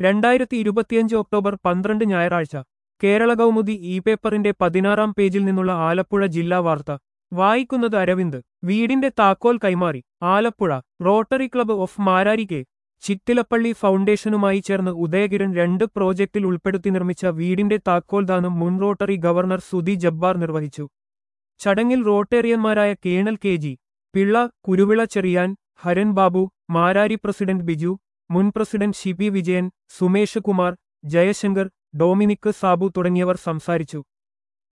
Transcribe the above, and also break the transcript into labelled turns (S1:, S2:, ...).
S1: രണ്ടായിരത്തി ഇരുപത്തിയഞ്ച് ഒക്ടോബർ പന്ത്രണ്ട് ഞായറാഴ്ച കേരള കൗമുദി ഇ പേപ്പറിന്റെ പതിനാറാം പേജിൽ നിന്നുള്ള ആലപ്പുഴ ജില്ലാ വാർത്ത വായിക്കുന്നത് അരവിന്ദ് വീടിന്റെ താക്കോൽ കൈമാറി Alappuzha rotary club of Marari K Chittilappilly ഫൗണ്ടേഷനുമായി ചേർന്ന് ഉദയകിരൺ രണ്ട് പ്രോജക്റ്റിൽ ഉൾപ്പെടുത്തി നിർമ്മിച്ച വീടിന്റെ താക്കോൽദാനം മുൻ റോട്ടറി ഗവർണർ സുധി ജബ്ബാർ നിർവഹിച്ചു ചടങ്ങിൽ റോട്ടേറിയന്മാരായ colonel K G Pillai Kuruvila Cherian Haran Babu Marari president Biju മുൻ പ്രസിഡന്റ് ഷി പി വിജയൻ സുമേഷ് കുമാർ ജയശങ്കർ ഡൊമിനിക് സാബു തുടങ്ങിയവർ സംസാരിച്ചു